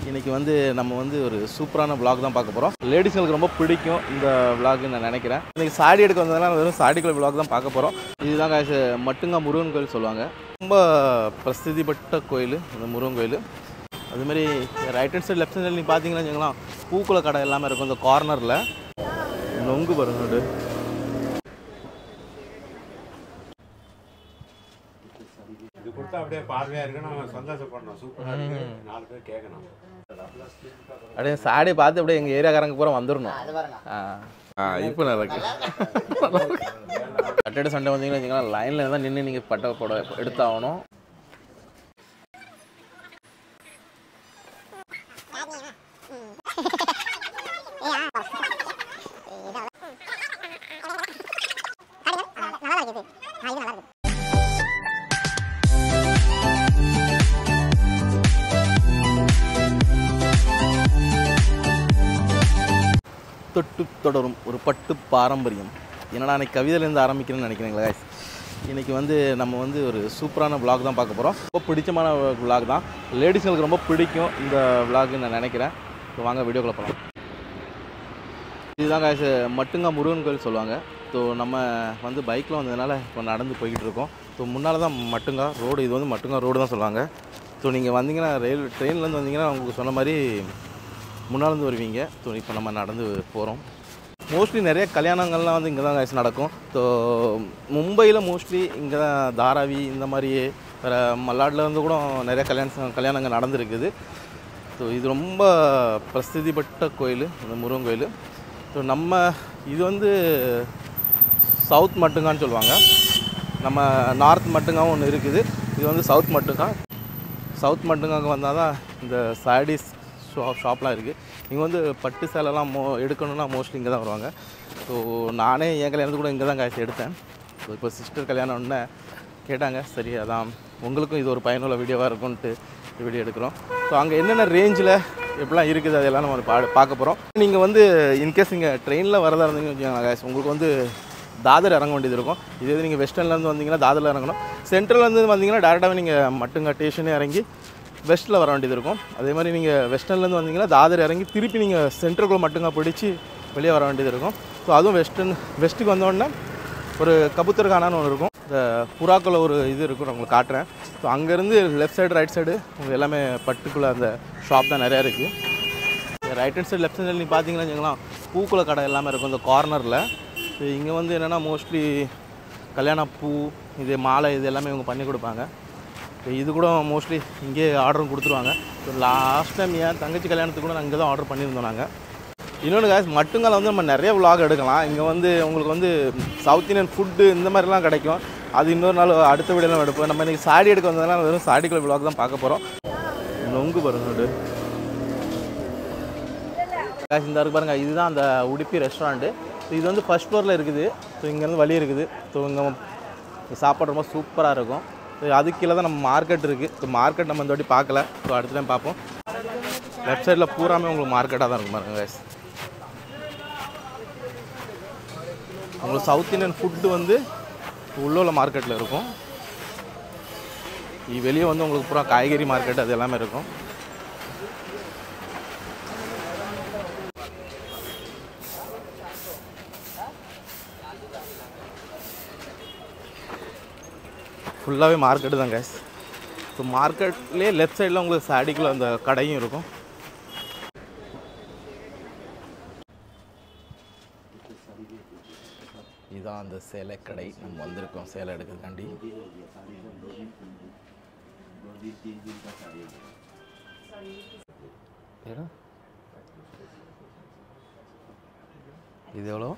இன்றைக்கி வந்து நம்ம வந்து ஒரு சூப்பரான vlog தான் பார்க்க போகிறோம் லேடிஸ்ங்களுக்கு ரொம்ப பிடிக்கும் இந்த vlog நான் நினைக்கிறேன் இன்றைக்கி சாடி எடுக்க வந்ததுனால வெறும் சாடிக்குள்ள vlog தான் பார்க்க போகிறோம் இதுதான் guys மட்டுங்க முருகன் கோயில் சொல்லுவாங்க ரொம்ப பிரசித்தி பெற்ற கோயில் இந்த முருகன் கோயில் அதுமாரி right hand side left side நீங்கள் பார்த்தீங்கன்னா வச்சுக்கலாம் பூக்குள்ள கடை எல்லாமே இருக்கும் இந்த கார்னரில் நொங்கு பாருங்க அது. இது கொடுத்தா அப்படியே பார்வையா இருக்குன்னு அவன் சந்தோஷப்படணும் சூப்பரா இருக்கு நாலு பேர் கேட்கணும் அப்படியே சாடி பார்த்து அப்படியே எங்கள் ஏரியாக்காரங்க பூரா வந்துடணும் ஆ ஆ இப்போ நல்லா இருக்கு சாட்டர்டே சண்டே வந்தீங்கன்னா வச்சுக்கலாம் லைனில் தான் நின்று நீங்கள் பட்டை போட எடுத்தாகணும் தொட்டு தொடரும் ஒரு பட்டு பாரம்பரியம் என்னடா அன்னைக்கு கவிதையிலேருந்து ஆரம்பிக்கிறேன்னு நினைக்கிறீங்களா guys? இன்னைக்கு வந்து நம்ம வந்து ஒரு சூப்பரான vlog தான் பார்க்க போகிறோம் ரொம்ப பிடிச்சமான vlog தான் லேடிஸ்ங்களுக்கு ரொம்ப பிடிக்கும் இந்த vlog நான் நினைக்கிறேன் ஸோ வாங்க வீடியோக்குள்ள போகலாம் இதுதான் guys மட்டுங்க முருகன் கோயில் சொல்லுவாங்க ஸோ நம்ம வந்து பைக்கில் வந்ததுனால இப்போ நடந்து போய்கிட்டு இருக்கோம் ஸோ முன்னால் தான் மட்டுங்கா ரோடு இது வந்து மட்டுங்கா ரோடு தான் சொல்லுவாங்க ஸோ நீங்கள் வந்தீங்கன்னா ரயில் ட்ரெயின்லேருந்து வந்தீங்கன்னா உங்களுக்கு சொன்ன மாதிரி முன்னாலேருந்து வருவீங்க ஸோ இப்போ நம்ம நடந்து போகிறோம் மோஸ்ட்லி நிறைய கல்யாணங்கள்லாம் வந்து இங்கே தான் guys நடக்கும் ஸோ மும்பையில் மோஸ்ட்லி இங்கே தான் தாராவி இந்த மாதிரி வேறு மல்லாடில் இருந்து கூட நிறைய கல்யாண கல்யாணங்கள் நடந்திருக்குது ஸோ இது ரொம்ப பிரசித்தி பெற்ற கோயில் இந்த முருகன் கோயில் ஸோ நம்ம இது வந்து சவுத் மட்டுங்கான்னு சொல்லுவாங்க நம்ம நார்த் மட்டுங்காவும் ஒன்று இருக்குது இது வந்து சவுத் மட்டுங்கா சவுத் மட்டுங்காங்க வந்தால் தான் இந்த சாரீஸ் ஷா ஷாப்லாம் இருக்குது இங்கே வந்து பட்டு சேலைலாம் மோ எடுக்கணும்னா மோஸ்ட்லி இங்கே தான் வருவாங்க ஸோ நானே என் கல்யாணத்துக்கு கூட இங்கே தான் காய்ச்சி எடுத்தேன் ஸோ இப்போ சிஸ்டர் கல்யாணம் உடனே கேட்டாங்க சரி அதான் உங்களுக்கும் இது ஒரு பயனுள்ள வீடியோவாக இருக்கும்ன்ட்டு வீடியோ எடுக்கிறோம் ஸோ அங்கே என்னென்ன ரேஞ்சில் எப்படிலாம் இருக்குது அதெல்லாம் நம்ம பா பார்க்க போகிறோம் நீங்கள் வந்து இன்கேஸ் இங்கே ட்ரெயினில் வரதா இருந்தீங்கன்னு வச்சுக்கோங்களேன் guys, உங்களுக்கு வந்து தாதர் இறங்க வேண்டியது இருக்கும் இதே இது நீங்கள் வெஸ்டர்ன்லேருந்து வந்தீங்கன்னா தாதரில் இறங்கணும் சென்ட்ரல்லேருந்து வந்தீங்கன்னா டேரெக்டாகவே நீங்கள் மட்டுங்க ஸ்டேஷனே இறங்கி வெஸ்ட்டில் வர வேண்டியது இருக்கும் அதே மாதிரி நீங்கள் வெஸ்டர்ன்லேருந்து வந்தீங்கன்னா தாதர் இறங்கி திருப்பி நீங்கள் சென்ட்ரலுக்குள்ள மட்டுங்க பிடிச்சி வெளியே வர வேண்டியது இருக்கும் ஸோ அதுவும் வெஸ்டர்ன் வெஸ்ட்டுக்கு வந்தோடனே ஒரு கபூத்தர் கானான்னு ஒன்று இருக்கும் இந்த புறாக்குள்ள ஒரு இது இருக்கும் நான் உங்களுக்கு காட்டுறேன் ஸோ அங்கேருந்து லெஃப்ட் சைடு ரைட் சைடு உங்களுக்கு எல்லாமே பட்டுக்குள்ள அந்த ஷாப் தான் நிறையா இருக்குது right hand side left side நீங்கள் பார்த்தீங்கன்னா வச்சுக்கலாம் பூக்குள்ள கடை எல்லாமே இருக்கும் இந்த கார்னரில் ஸோ இங்கே வந்து என்னென்னா மோஸ்ட்லி கல்யாண பூ இது மாலை இது எல்லாமே இவங்க பண்ணி கொடுப்பாங்க ஸோ இது கூட மோஸ்ட்லி இங்கேயே ஆர்டரும் கொடுத்துருவாங்க ஸோ லாஸ்ட் டைம் என் தங்கச்சி கல்யாணத்துக்கு கூட நாங்கள் இங்கே தான் ஆர்டர் பண்ணியிருந்தோம் நாங்கள் இன்னொன்று காய்ஸ் மட்டுங்கால வந்து நம்ம நிறைய vlog எடுக்கலாம் இங்கே வந்து உங்களுக்கு வந்து சவுத் இந்தியன் ஃபுட்டு இந்த மாதிரிலாம் கிடைக்கும் அது இன்னொரு நாள் அடுத்த வீடியோலாம் எடுப்போம் நம்ம இன்றைக்கி சாடி எடுக்க வந்ததுனால வெறும் சாடிக்குள்ள vlog தான் பார்க்க போகிறோம் நொங்கு பாருங்க அது. guys, இந்த இருக்கு பாருங்க இதுதான் அந்த உடுப்பி ரெஸ்டாரண்ட்டு ஸோ இது வந்து ஃபர்ஸ்ட் ஃப்ளோரில் இருக்குது ஸோ இங்கேருந்து வழி இருக்குது ஸோ இங்கே சாப்பாடு ரொம்ப சூப்பராக இருக்கும் ஸோ அதுக்கு கீழே தான் நம்ம மார்க்கெட் இருக்குது ஸோ மார்க்கெட் நம்ம இந்த வாட்டி பார்க்கல ஸோ அடுத்த டைம் பார்ப்போம் லெஃப்ட் சைடில் பூராமே உங்களுக்கு மார்க்கெட்டாக தான் இருக்கும் பாருங்க guys. உங்களுக்கு சவுத் இந்தியன் ஃபுட்டு வந்து உள்ள உள்ள மார்க்கெட்டில் இருக்கும் இ- வெளியே வந்து உங்களுக்கு பூரா காய்கறி மார்க்கெட் அது எல்லாமே இருக்கும் ஃபுல்லாகவே மார்க்கெட்டு தான் கேஸ் ஸோ மார்க்கெட்லேயே லெஃப்ட் சைடில் உங்களுக்கு சாடிக்குள்ள அந்த கடையும் இருக்கும் இதுதான் அந்த சேலை கடை நம்ம வந்திருக்கோம் சேலை எடுக்கிறதுக்காண்டி ஏடா? இது எவ்வளோ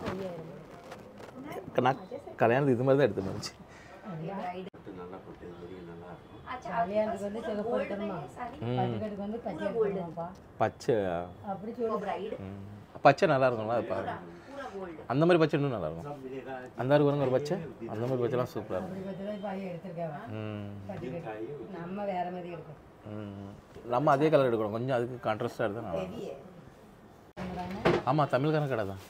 நான் கல்யாணத்துக்கு இது மாதிரி தான் எடுத்து வந்துச்சு நல்லா போட்டு வெறியும் நல்லா இருக்கும் கல்யாணத்துக்கு வந்து சிகப்பு எடுக்கணுமா பட்டுக்கட்டுக்கு வந்து பச்சை எடுக்கணுமாப்பா பச்சை அப்படி சொல்லு ம். பச்சை நல்லா இருக்கும்ல அது பாருங்க அந்த மாதிரி பச்சை இன்னும் நல்லா இருக்கும் அந்த மாதிரி வருங்க ஒரு பச்சை அந்த மாதிரி பச்சைலாம் சூப்பராக இருக்கும் அப்படி பச்சை தான் இப்போ எடுத்திருக்கேன் ம் பட்டுக்கட்டு நம்ம வேற மாதிரி எடுக்கணும் ம். நம்ம அதே கலர் எடுக்கணும் கொஞ்சம் அதுக்கு கான்ட்ராஸ்டாக எடுத்தால் நல்லா இருக்கும் ஆமாம் தமிழ்காரன் கடை தான்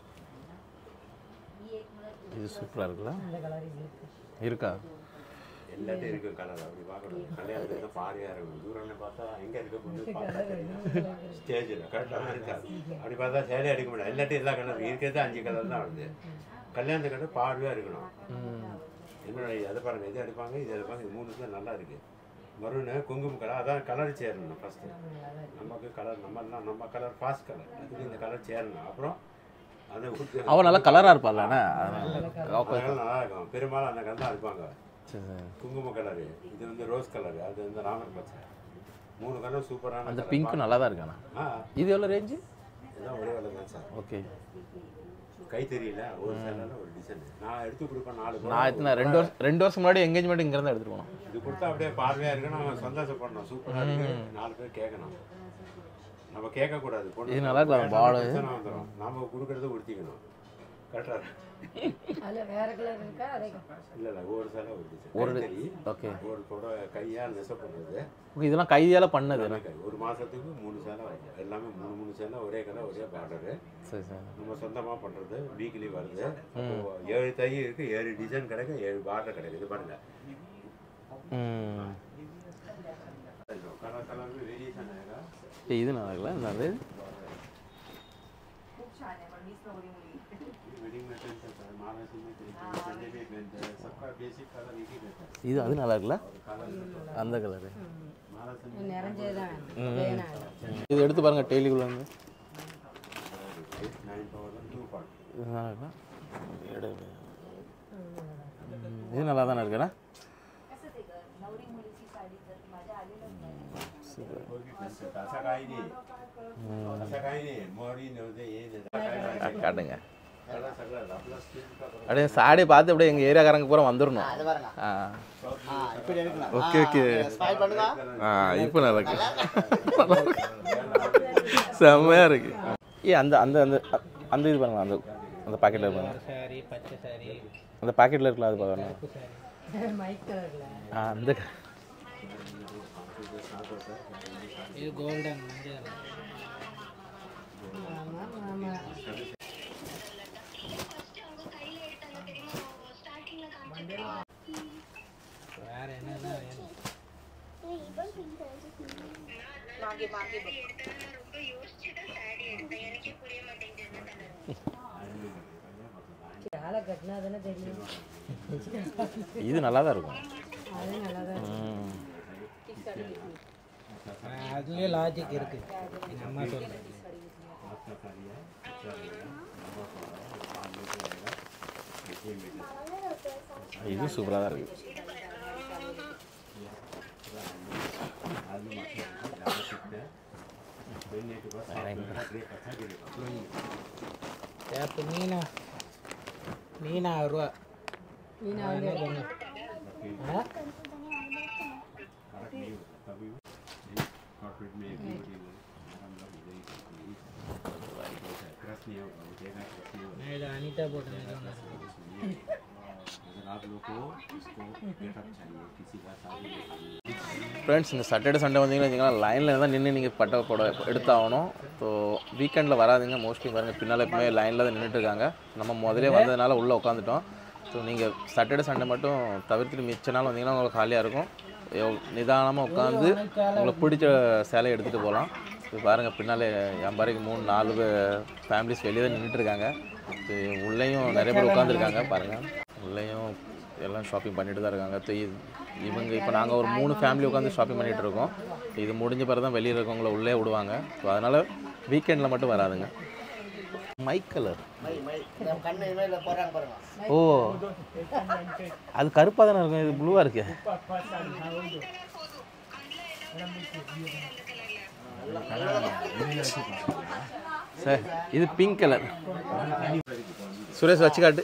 இது சூப்பராக இருக்குல்ல இந்த கலர் இது இருக்கு இருக்கா எல்லாத்தையும் இருக்கு கலர் அப்படி பார்க்கணும் கல்யாணத்துல இருந்து பாரியா இருக்கும் தூரம்னு பார்த்தா எங்க இருக்க பொண்ணு ஸ்டேஜில் கரெக்டாக இருக்காது அப்படி பார்த்தா சேலை எடுக்க முடியாது எல்லாத்தையும் எல்லா கலர் இருக்கிறது அஞ்சு கலர் தான் வருது கல்யாணத்து கண்டு பார்வையா இருக்கணும் என்னோட அதை பாருங்க இதை எடுப்பாங்க இதை எடுப்பாங்க இது மூணு தான் நல்லா இருக்கு மருணு குங்குமம் கலர் அதான் கலர் சேரணும் ஃபஸ்ட்டு நமக்கு கலர் நம்ம எல்லாம் நம்ம கலர் ஃபாஸ்ட் கலர் அதுக்கு இந்த கலர் சேரணும் அப்புறம் அந்த ஊத்து- அவள் நல்லா கலராக இருப்பாள்லண்ணே அதனால அந்த கலர் நல்லா இருக்கும் பெரும்பாலும் அந்த கலர் தான் அடிப்பாங்க சரி சரி குங்கும கலரு இது வந்து ரோஸ் கலரு அது வந்து ராமர் பச்சை மூணு கலர் சூப்பரான அந்த colour. பிங்க்கும் நல்லா தான் இருக்காண்ணா ஆ இது எவ்வளோ ரேஞ்சு இதான் ஒரே வேலை தான் சார் ஓகே கை தெரியல ஒரு சேலையில் ஒரு டிசைன் நான் எடுத்து கொடுப்பேன் நாலு நான் புடவை. எத்தனை ரெண்டு வருஷம் ரெண்டு வருஷம் முன்னாடி எங்கேஜ்மெண்ட் இங்கேருந்து எடுத்துட்டு போனோம் இது கொடுத்தா அப்படியே பார்வையா இருக்குன்னு அவன் சந்தோஷப்படணும் சூப்பரா இருக்கு நாலு பேர் கேட்கணும் நம்ம கேட்க கூடாது பொண்ணு இது நல்லா இருக்கலாம், கேட்டா ball. பிரச்சனை வந்துரும் நாம கொடுக்கறத உடுத்திக்கணும் கரெக்டா அதுல வேற கலர் இருக்கா அதே இல்ல இல்ல ஒரு சேலை ஒரு டிசைன் ஒரு- ஒரு தெரி ஓகே ஒரு கூட கையா நெசவு பண்றது ஓகே இதெல்லாம் கையால் பண்ணது எல்லாமே கை. ஒரு மாசத்துக்கு மூணு சேலை வரும் எல்லாமே மூணு மூணு சேலை ஒரே கலர் ஒரே பார்டரு சரி சரி நம்ம சொந்தமா பண்றது வீக்லி வருது அப்போ ஏழு தை இருக்கு ஏழு டிசைன் கிடைக்கும் ஏழு பார்டர் கிடைக்கும் இது பாருங்க ம் கலர் கலர் வேரியேஷன் ஆகுதா ஏய், இது நல்லா இருக்குல்ல இந்த அது वेडिंग में पेन करता है महाराष्ट्र में पेन करता है संडे में पेन करता है सबका बेसिक कलर एक ही रहता है இது அது நல்லா இருக்குல்ல और कलर அந்த கலரு महाराष्ट्र में நிறைஞ்சதுதான் வேணும் இது எடுத்து பாருங்க டெய்லிக்குள்ள வந்து नाइन थाउजेंड टू पार्ट இது நல்லா இருக்கா எடு. ம், இது நல்லா தானே இருக்குண்ணா असं काही नाही असं काही नाही मोरी नव्हते हे नाही. காட்டுங்க सगळं सगळं आपला स्किन का அப்படியே சாடி பார்த்து அப்படியே எங்கள் ஏரியாக்காரங்க பூரா வந்துடணும் அது பாருங்க ஆ ஆ இப்படி எடுக்கலாம் ஓகே ஓகே ஸ்மைல் பண்ணுங்க ஆ இப்போ நல்லா இருக்கு செம்மையாக இருக்கு ஏ அந்த அந்த அந்த அந்த இது பாருங்களா அந்த அந்த பாக்கெட்டில் இருப்பாங்க சாரி பச்சை சாரி அந்த பாக்கெட்டில் இருக்கலாம் அது பார்க்கணும் மைக் கலர்ல ஆ அந்த இது கோல்டன் மஞ்சள் ஆமா ஆமா வேற என்னென்ன வேணும் ஆளை கட்டினா தானே தெரியும் இது நல்லா தான் இருக்கும் அது நல்லா தான் ம். அதுலேயே லாஜிக் இருக்கு எங்க அம்மா சொல்லுது இது சூப்பராக தான் இருக்குது அப்போ மீனா மீனா ஆறு ரூபா மீனா வந்து என்ன பண்ணு ஆ कॉर्पोरेट में एक भी हम लोग इधर ही क्रश नहीं होगा वो देना क्रश नहीं होगा நான் இதை அனிதா போட்டு अगर आप लोग को इसको गेटअप चाहिए किसी का शादी में चाहिए ஃப்ரெண்ட்ஸ் இந்த சாட்டர்டே சண்டே வந்தீங்கன்னா வச்சுக்கோங்களேன் லைனில் தான் நின்று நீங்கள் பட்டை போட எடுத்தாகணும் ஸோ வீக்கெண்டில் வராதுங்க மோஸ்ட்லி பாருங்க பின்னால் எப்பவுமே லைனில் தான் நின்றுட்டு இருக்காங்க நம்ம முதலே வந்ததுனால உள்ளே உட்காந்துட்டோம் ஸோ நீங்கள் சாட்டர்டே சண்டே மட்டும் தவிர்த்துட்டு மிச்ச நாள் வந்தீங்கன்னா உங்களுக்கு காலியாக இருக்கும் நிதானமாக உட்காந்து உங்களுக்கு பிடிச்ச சேலையை எடுத்துகிட்டு போகலாம் இப்போ பாருங்கள் பின்னால் என் பாருங்க மூணு நாலு ஃபேமிலிஸ் வெளியே தான் நின்றுட்டு இருக்காங்க ஸோ உள்ளேயும் நிறைய பேர் உட்காந்துருக்காங்க பாருங்கள் உள்ளேயும் எல்லாம் ஷாப்பிங் பண்ணிட்டு தான் இருக்காங்க ஸோ இது இவங்க இப்போ நாங்கள் ஒரு மூணு ஃபேமிலி உட்காந்து ஷாப்பிங் பண்ணிகிட்டு இருக்கோம் இது முடிஞ்ச பிறகு தான் வெளியே இருக்கவங்கள உள்ளே விடுவாங்க ஸோ அதனால் வீக்கெண்டில் மட்டும் வராதுங்க மைக் கலர் மை மை நம்ம கண்ணு இமையில போறாங்க பாருங்க ஓ அது கருப்பாக தானே இருக்கும் இது ப்ளூவாக இருக்கு சார் இது பிங்க் கலர் சுரேஷ் வச்சு காட்டு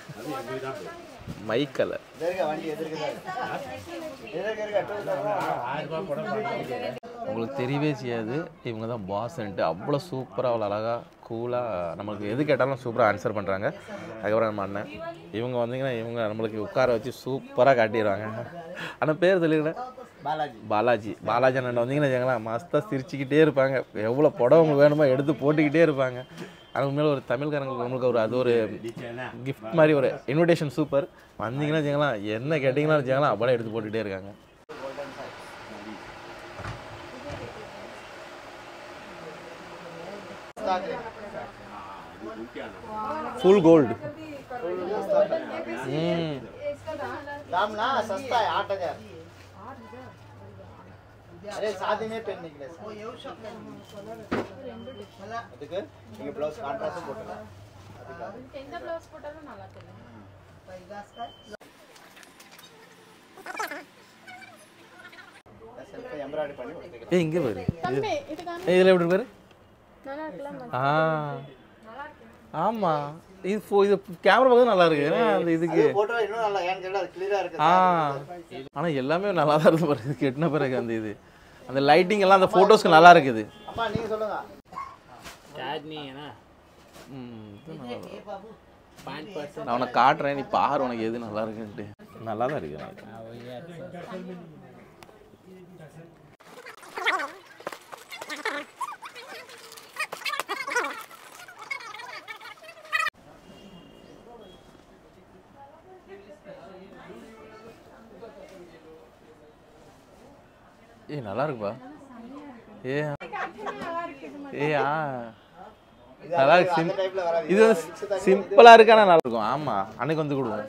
மைக் கலர் எதிர்க்க வண்டி எதிர்க்க தான் எதிர்க்க இருக்க டூ வீலர் உங்களுக்கு தெரியவே செய்யாது இவங்க தான் பாஸ்ன்ட்டு அவ்வளோ சூப்பராக அவ்வளோ அழகாக கூலாக நம்மளுக்கு எது கேட்டாலும் சூப்பராக ஆன்சர் பண்ணுறாங்க அதுக்கப்புறம் நம்ம அண்ணன் இவங்க வந்தீங்கன்னா இவங்க நம்மளுக்கு உட்கார வச்சு சூப்பராக காட்டிடுவாங்க ஆனால் பேர் சொல்லிடுங்க பாலாஜி பாலாஜி பாலாஜி அண்ணன் வந்தீங்கன்னா வச்சுக்கோங்களேன் மஸ்தாக சிரிச்சுக்கிட்டே இருப்பாங்க எவ்வளோ புடவை உங்களுக்கு வேணுமோ எடுத்து போட்டுக்கிட்டே இருப்பாங்க அது உண்மையில ஒரு தமிழ்காரங்களுக்கு நம்மளுக்கு ஒரு அது ஒரு டிச்சேனா கிஃப்ட் மாதிரி ஒரு இன்விடேஷன் சூப்பர் வந்தீங்கன்னா வச்சுக்கலாம் என்ன கேட்டிங்கன்னா வச்சுக்கலாம் அப்படியே எடுத்து போட்டுகிட்டே இருக்காங்க फुल गोल्ड हम्म दाम ना सस्ता है आठ हजार अरे शादी में पहनने के लिए அதுக்கு நீங்க ப்ளவுஸ் கான்ட்ராஸ்ட் போட்டுக்கலாம் எந்த ப்ளவுஸ் போட்டாலும் நல்லா தெரியும் செல்ஃப் எம்ப்ராய்டரி பண்ணி கொடுத்துக்கலாம் ஏய் இங்கே பாரு தம்பி இது காமி ஏய் இதில் எப்படி பாரு நல்லா இருக்கலாம் ஆ ஆமாம் இது ஃபோ இது கேமரா பார்க்க நல்லா இருக்கு ஏன்னா அந்த இதுக்கு போட்டோ இன்னும் நல்லா ஏன்னு கேட்டா அது கிளியரா இருக்கு ஆ ஆனால் எல்லாமே நல்லா தான் இருக்கு பாரு இது கெட்டின பிறகு அந்த இது அந்த லைட்டிங் எல்லாம் அந்த ஃபோட்டோஸ்க்கு நல்லா இருக்குது அம்மா நீங்க சொல்லுங்க சாட்னி ஏன்னா ம், இது நல்லா இருக்கு. பாயிண்ட் பர்சன்ட் நான் உனக்கு காட்டுறேன் நீ பாரு உனக்கு எது நல்லா இருக்குன்ட்டு நல்லா தான் இருக்கு எனக்கு. ஏய் நல்லா இருக்குப்பா ஏ ஏ ஆ நல்லா இருக்கு சிம் டைப்ல வர இது வந்து சிம்பிளா இருக்கு ஆனா நல்லா இருக்கும் ஆமா அன்னைக்கு வந்து கொடுவோம்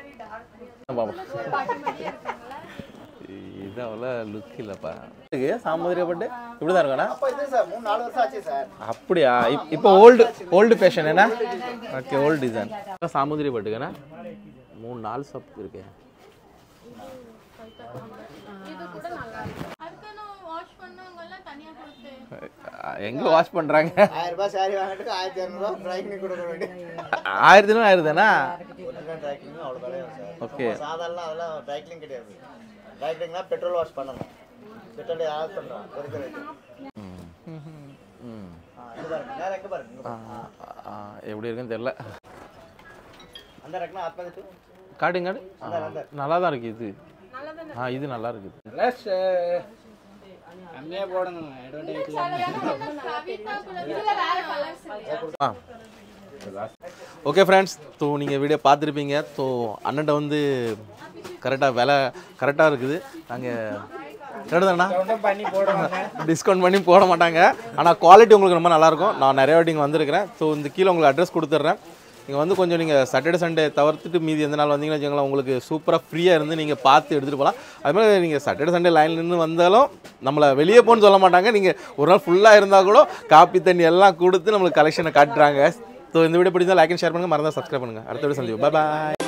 இது அவ்வளோ லுக் இல்லப்பா இருக்கு சாமுதிரியப்பட்டு இப்படிதான் இருக்காண்ணா அப்ப இது சார் மூணு நாலு வருஷம் ஆச்சு சார் அப்படியா இப்- இப்போ ஓல்டு ஓல்டு ஃபேஷன் என்ன ஓகே ஓல்டு டிசைன் சாமுதிரியப்பட்டுக்கண்ணா மூணு நாலு ஷாப் இருக்கு இது கூட நல்லா இருக்கு அதுக்கு நான் வாஷ் பண்ணவங்க எல்லாம் தனியா கொடுத்து எங்க வாஷ் பண்றாங்க ஆயிரம் ரூபாய் சாரி வாங்கிட்டு ஆயிரத்தி இரநூறுவா ட்ரைக்கிங் கொடுக்க வேண்டிய ஆயிரத்தி ஆயிரத்தானா ஒரிஜினல் ட்ரைக்கிங் அவ்வளோ விலையும் சார் Okay. நம்ம சாதாரண அதெல்லாம் ட்ரைக்லிங் கிடையாது ட்ரைக்லிங்னா பெட்ரோல் வாஷ் பண்ணணும் பெட்ரோல் யார் பண்ணுறோம் இருக்கிற ம் எங்க பாருங்க நேரம் எங்க பாருங்க இங்க பாருங்க. ஆ, எப்படி இருக்குன்னு தெரியல அந்த ரக்கனா ஆத்மா இது காட்டுங்க காட்டு. ஆ, நல்லா தான் இருக்கு இது ஆ இது நல்லா இருக்குது ப்ளஸ் கம்மியாக போடணும் அட்வர்டைஸ்மெண்ட் இதுல வேற கலர்ஸ் இருக்கு ஆ ஓகே ஃப்ரெண்ட்ஸ் ஸோ நீங்கள் வீடியோ பார்த்துருப்பீங்க ஸோ அண்ணன்ட்ட வந்து கரெக்டாக விலை கரெக்டாக இருக்குது நாங்கள் கரெக்டாண்ணா பண்ணி போடுவாங்க டிஸ்கவுண்ட் பண்ணி போட மாட்டாங்க ஆனால் குவாலிட்டி உங்களுக்கு ரொம்ப நல்லாயிருக்கும் நான் நிறைய வாட்டி இங்கே வந்திருக்கிறேன் ஸோ இந்த கீழே உங்களுக்கு அட்ரஸ் கொடுத்துட்றேன் நீங்கள் வந்து கொஞ்சம் நீங்கள் சாட்டர்டே சண்டே தவிர்த்துட்டு மீதி எந்த நாள் வந்தீங்கன்னு வச்சுக்கோங்களேன் உங்களுக்கு சூப்பராக ஃப்ரீயாக இருந்து நீங்கள் பார்த்து எடுத்துகிட்டு போகலாம் அது மாதிரி நீங்கள் சாட்டர்டே சண்டே லைனில் நின்று வந்தாலும் நம்மளை வெளியே போன்னு சொல்ல மாட்டாங்க நீங்கள் ஒரு நாள் ஃபுல்லாக இருந்தால் கூட காப்பி தண்ணி எல்லாம் கொடுத்து நம்மளுக்கு கலெக்ஷனை காட்டுறாங்க ஸோ இந்த வீடியோ பிடிச்சா லைக் அண்ட் ஷேர் பண்ணுங்கள் மறந்தால் சப்ஸ்கிரைப் பண்ணுங்கள் அடுத்த வீடியோ சந்திப்போம் பாய்